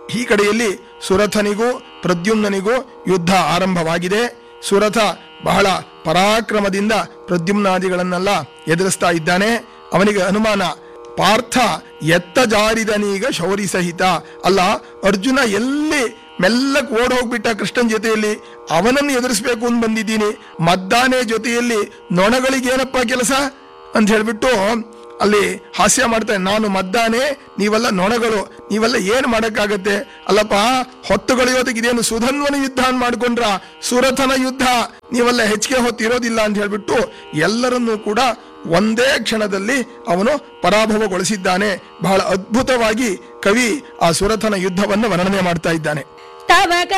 ಈ ಕಡೆಯಲ್ಲಿ ಸುರಥನಿಗೂ ಪ್ರದ್ಯುಮ್ನನಿಗೂ ಯುದ್ಧ ಆರಂಭವಾಗಿದೆ ಸುರಥ ಬಹಳ ಪರಾಕ್ರಮದಿಂದ ಪ್ರದ್ಯುಮ್ನಾದಿಗಳನ್ನೆಲ್ಲ ಎದುರಿಸ್ತಾ ಇದ್ದಾನೆ ಅವನಿಗೆ ಅನುಮಾನ ಪಾರ್ಥ ಎತ್ತ ಜಾರಿದನೀಗ ಶೌರಿ ಸಹಿತ ಅಲ್ಲ ಅರ್ಜುನ ಎಲ್ಲಿ ಮೆಲ್ಲಕ್ ಓಡ್ ಹೋಗ್ಬಿಟ್ಟ ಕೃಷ್ಣನ್ ಜೊತೆಯಲ್ಲಿ ಅವನನ್ನು ಎದುರಿಸ್ಬೇಕು ಅಂತ ಬಂದಿದ್ದೀನಿ ಮದ್ದಾನೆ ಜೊತೆಯಲ್ಲಿ ನೊಣಗಳಿಗೇನಪ್ಪ ಕೆಲಸ ಅಂತ ಹೇಳ್ಬಿಟ್ಟು ಅಲ್ಲಿ ಹಾಸ್ಯ ಮಾಡ್ತಾನೆ ನಾನು ಮದ್ದಾನೆ ನೀವೆಲ್ಲ ನೊಣಗಳು ನೀವೆಲ್ಲ ಏನ್ ಮಾಡಕ್ಕಾಗತ್ತೆ ಅಲ್ಲಪ್ಪ ಹೊತ್ತುಗಳಿಯೋದಕ್ಕೆ ಇದೇನು ಸುಧನ್ವನ ಯುದ್ಧ ಅಂತ ಮಾಡ್ಕೊಂಡ್ರ ಸುರಥನ ಯುದ್ಧ ನೀವೆಲ್ಲ ಹೆಚ್ಚಿಗೆ ಹೊತ್ತಿರೋದಿಲ್ಲ ಅಂತ ಹೇಳ್ಬಿಟ್ಟು ಎಲ್ಲರನ್ನೂ ಕೂಡ ಒಂದೇ ಕ್ಷಣದಲ್ಲಿ ಅವನು ಪರಾಭವಗೊಳಿಸಿದ್ದಾನೆ ಬಹಳ ಅದ್ಭುತವಾಗಿ ಕವಿ ಆ ಸುರಥನ ಯುದ್ಧವನ್ನು ವರ್ಣನೆ ಮಾಡ್ತಾ ಇದ್ದಾನೆ ತವ